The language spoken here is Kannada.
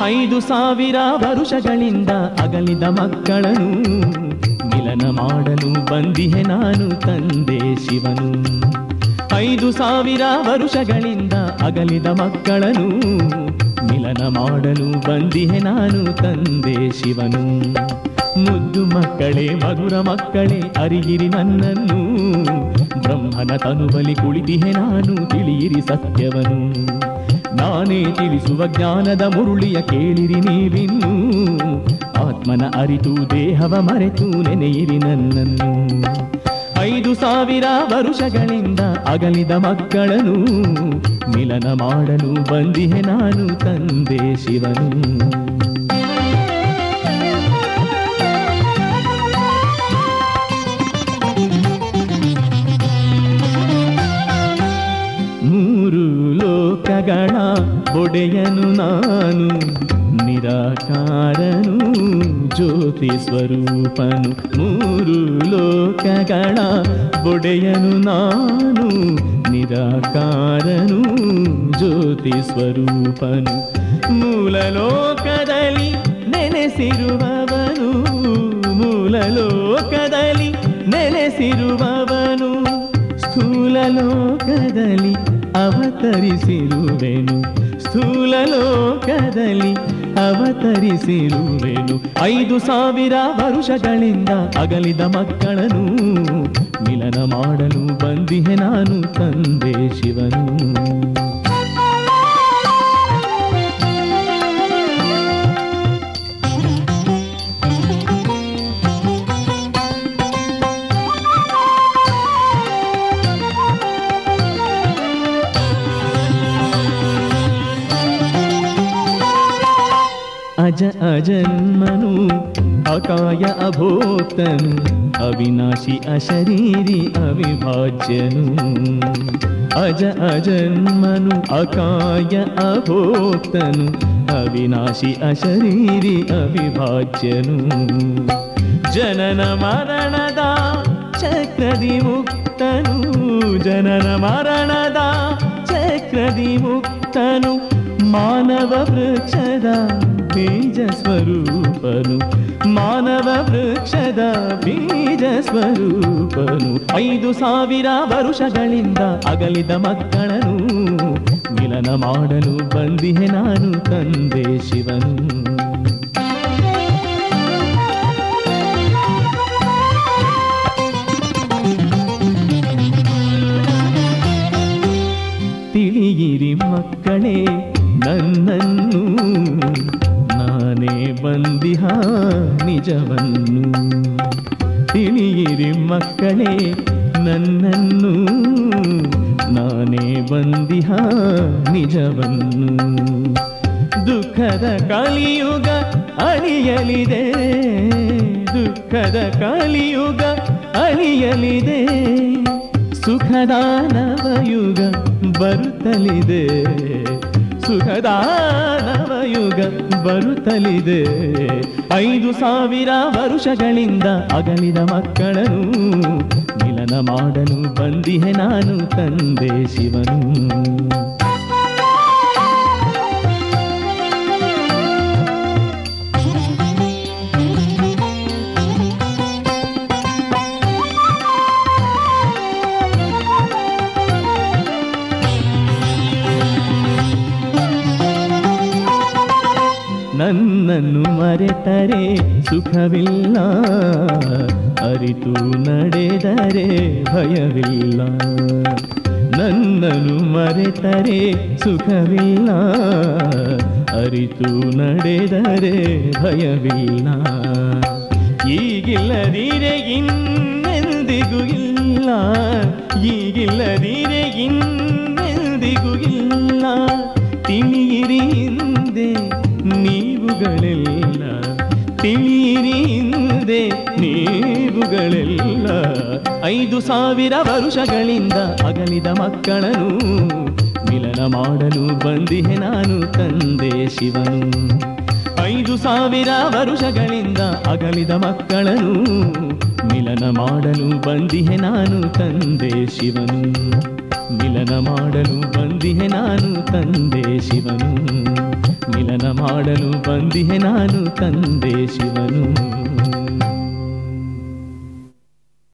ಐದು ಸಾವಿರ ವರುಷಗಳಿಂದ ಅಗಲಿದ ಮಕ್ಕಳನು ಮಿಲನ ಮಾಡಲು ಬಂದಿಹೆ ನಾನು ತಂದೆ ಶಿವನು ಐದು ಸಾವಿರ ವರುಷಗಳಿಂದ ಅಗಲಿದ ಮಕ್ಕಳನು ಮಿಲನ ಮಾಡಲು ಬಂದಿಹೆ ನಾನು ತಂದೆ ಶಿವನು ಮುದ್ದು ಮಕ್ಕಳೇ ಮಧುರ ಮಕ್ಕಳೇ ಅರಿಯಿರಿ ನನ್ನನ್ನು ಬ್ರಹ್ಮನ ತನುಬಲಿ ಕುಳಿತಿಹೆ ನಾನು ತಿಳಿಯಿರಿ ಸತ್ಯವನು ನಾನೇ ತಿಳಿಸುವ ಜ್ಞಾನದ ಮುರುಳಿಯ ಕೇಳಿರಿ ನೀವಿನ್ನು ಆತ್ಮನ ಅರಿತು ದೇಹವ ಮರೆತು ನೆನೆಯಿರಿ ನನ್ನನ್ನು ಐದು ಸಾವಿರ ವರುಷಗಳಿಂದ ಅಗಲಿದ ಮಕ್ಕಳನು ಮಿಲನ ಮಾಡಲು ಬಂದಿಹೆ ನಾನು ತಂದೆ ಶಿವನು ಮೂರು ಲೋಕಗಳ ಒಡೆಯನು ನಾನು ನಿರಾಕಾರನು ಜ್ಯೋತಿ ಸ್ವರೂಪನು ಮೂರು ಲೋಕಗಳ ಒಡೆಯನು ನಾನು ನಿರಾಕಾರನು ಜ್ಯೋತಿ ಸ್ವರೂಪನು ಮೂಲ ಲೋಕದಲ್ಲಿ ನೆನೆಸಿರುವವನು ಮೂಲ ಲೋಕದಲ್ಲಿ ನೆನೆಸಿರುವವನು ಸ್ಥೂಲ ಲೋಕದಲ್ಲಿ ಅವತರಿಸಿರುವೆನು ಸ್ಥೂಲ ಲೋಕದಲ್ಲಿ ಅವತರಿಸಿರುವೆನು ಐದು ಸಾವಿರ ವರುಷಗಳಿಂದ ಅಗಲಿದ ಮಕ್ಕಳನು ಮಿಲನ ಮಾಡಲು ಬಂದಿಹೆ ನಾನು ತಂದೆ ಶಿವನು ಅಜ ಅಜನ್ಮನು ಅಕಾಯ ಅಭೋಕ್ತನು ಅವಿನಾಶಿ ಅಶರೀರಿ ಅವಿಭಾಜ್ಯನು ಅಜ ಅಜನ್ಮನು ಅಕಾಯ ಅಭೋಕ್ತನು ಅವಿನಾಶಿ ಅಶರೀರಿ ಅವಿಭಾಜ್ಯನು ಜನನ ಮರಣದ ಚಕ್ರದಿ ಮುಕ್ತನು ಜನನ ಮರಣದ ಚಕ್ರದಿ ಮುಕ್ತನು ಮಾನವ ವೃಕ್ಷದ ಬೀಜ ಸ್ವರೂಪನು ಮಾನವ ವೃಕ್ಷದ ಬೀಜ ಸ್ವರೂಪನು ಐದು ಸಾವಿರ ವರುಷಗಳಿಂದ ಅಗಲಿದ ಮಕ್ಕಳನು ಮಿಲನ ಮಾಡಲು ಬಂದಿಹೆ ನಾನು ತಂದೆ ಶಿವನು ತಿಳಿಯಿರಿ ಮಕ್ಕಳೇ ನನ್ನನ್ನು ನಾನೇ ಬಂದಿಹ ನಿಜವನ್ನು ತಿಳಿಯಿರಿ ಮಕ್ಕಳೇ ನನ್ನನ್ನು ನಾನೇ ಬಂದಿಹ ನಿಜವನ್ನು ದುಃಖದ ಕಲಿಯುಗ ಅಳಿಯಲಿದೆ ದುಃಖದ ಕಲಿಯುಗ ಅಳಿಯಲಿದೆ ಸುಖದ ನವಯುಗ ಬರುತ್ತಲಿದೆ ಸುಖದ ನವಯುಗ ಬರುತ್ತಲಿದೆ ಐದು ಸಾವಿರ ವರುಷಗಳಿಂದ ಅಗಲಿದ ಮಕ್ಕಳನು ಮಿಲನ ಮಾಡಲು ಬಂದಿಹೆ ನಾನು ತಂದೆ ಶಿವನು ನನ್ನನ್ನು ಮರೆತರೆ ಸುಖವಿಲ್ಲ ಅರಿತು ನಡೆದರೆ ಭಯವಿಲ್ಲ ನನ್ನನ್ನು ಮರೆತರೆ ಸುಖವಿಲ್ಲ ಅರಿತು ನಡೆದರೆ ಭಯವಿಲ್ಲ ಈಗಿಲ್ಲದಿರೆ ಇನ್ನೆಂದಿಗೂ ಇಲ್ಲ ಈಗಿಲ್ಲದಿರೆ ಇನ್ನೆಂದಿಗೂ ಇಲ್ಲ ತಿಳಿಯಿರಿ ಹಿಂದೆ ನೀವುಗಳೆಲ್ಲ ತಿಳಿಯಿರಿ ಹಿಂದೆ ನೀವುಗಳೆಲ್ಲ ಐದು ಸಾವಿರ ವರುಷಗಳಿಂದ ಅಗಲಿದ ಮಕ್ಕಳನು ಮಿಲನ ಮಾಡಲು ಬಂದಿಹೆ ನಾನು ತಂದೆ ಶಿವನು ಐದು ಸಾವಿರ ವರುಷಗಳಿಂದ ಅಗಲಿದ ಮಕ್ಕಳನು ಮಿಲನ ಮಾಡಲು ಬಂದಿಹೆ ನಾನು ತಂದೆ ಶಿವನು ಮಿಲನ ಮಾಡಲು ಬಂದಿಹೆ ನಾನು ತಂದೆ ಶಿವನು ಮಿಲನ ಮಾಡಲು ಬಂದಿಹೆ ನಾನು ತಂದೆ ಶಿವನು